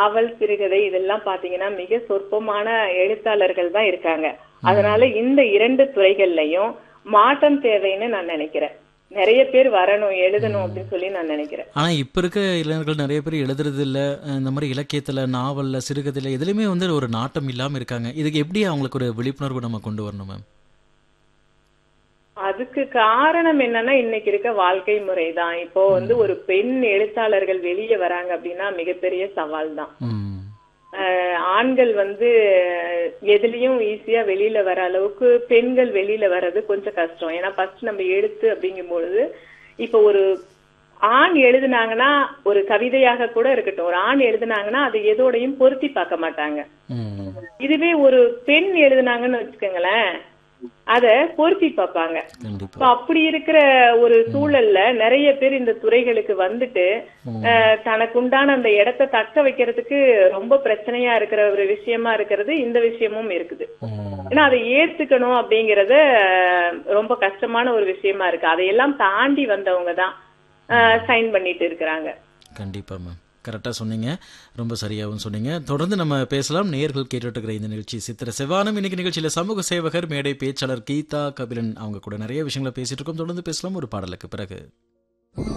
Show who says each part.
Speaker 1: நாவல் சிறுகதை இதெல்லாம் பாத்தீங்கன்னா மிக சொற்பமான எழுத்தாளர்கள் தான் இருக்காங்க அதனால இந்த இரண்டு துறைகள்லயும் மாற்றம் தேவைன்னு நான் நினைக்கிறேன் நிறைய பேர் வரணும் எழுதணும் அப்படின்னு சொல்லி நான் நினைக்கிறேன்
Speaker 2: ஆனா இப்ப இருக்க இளைஞர்கள் நிறைய பேர் எழுதுறது இல்ல அஹ் இந்த மாதிரி இலக்கியத்துல நாவல்ல சிறுகதையில எதுலயுமே வந்து ஒரு நாட்டம் இல்லாம இருக்காங்க இதுக்கு எப்படி அவங்களுக்கு ஒரு விழிப்புணர்வு நம்ம கொண்டு வரணும் மேம்
Speaker 1: அதுக்கு காரணம் என்னன்னா இன்னைக்கு இருக்க வாழ்க்கை முறை தான் இப்போ வந்து ஒரு பெண் எழுத்தாளர்கள் வெளியே வராங்க அப்படின்னா மிகப்பெரிய சவால் தான்
Speaker 2: ம்
Speaker 1: ஆஹ் ஆண்கள் வந்து எதுலயும் ஈஸியா வெளியில வர அளவுக்கு பெண்கள் வெளியில வர்றது கொஞ்சம் கஷ்டம் ஏன்னா ஃபர்ஸ்ட் நம்ம எழுத்து அப்படிங்கும் பொழுது இப்ப ஒரு ஆண் எழுதுனாங்கன்னா ஒரு கவிதையாக கூட இருக்கட்டும் ஒரு ஆண் எழுதுனாங்கன்னா அதை எதோடையும் பொருத்தி பார்க்க மாட்டாங்க
Speaker 2: ம்
Speaker 1: இதுவே ஒரு பெண் எழுதுனாங்கன்னு வச்சுக்கோங்களேன் அத பொருத்தி பார்ப்பாங்க
Speaker 2: கண்டிப்பா
Speaker 1: இப்ப அப்படி இருக்கிற ஒரு சூழல்ல நிறைய பேர் இந்த துறைகளுக்கு வந்துட்டு அஹ், தனக்கு உண்டான அந்த இடத்தை தக்க வைக்கிறதுக்கு ரொம்ப பிரச்சனையா இருக்கிற ஒரு விஷயமா இருக்கிறது இந்த விஷயமும் இருக்குது
Speaker 2: ம்
Speaker 1: ஏன்னா அதை ஏத்துக்கணும் அப்படிங்கறது அஹ், ரொம்ப கஷ்டமான ஒரு விஷயமா இருக்கு அதையெல்லாம் தாண்டி வந்தவங்க தான் சைன் பண்ணிட்டு இருக்கிறாங்க
Speaker 2: கண்டிப்பா மேம் கரெக்டா சொன்னீங்க ரொம்ப சரியாகவும் சொன்னீங்க தொடர்ந்து நம்ம பேசலாம் நேர்கள் கேட்டுட்டு இருக்கிற இந்த நிகழ்ச்சி சித்திர செவ்வானம் இன்னைக்கு நிகழ்ச்சியில சமூக சேவகர் மேடை பேச்சாளர் கீதா கபிலன் அவங்க கூட நிறைய விஷயங்களை பேசிட்டு இருக்கோம் தொடர்ந்து பேசலாம் ஒரு பாடலுக்கு பிறகு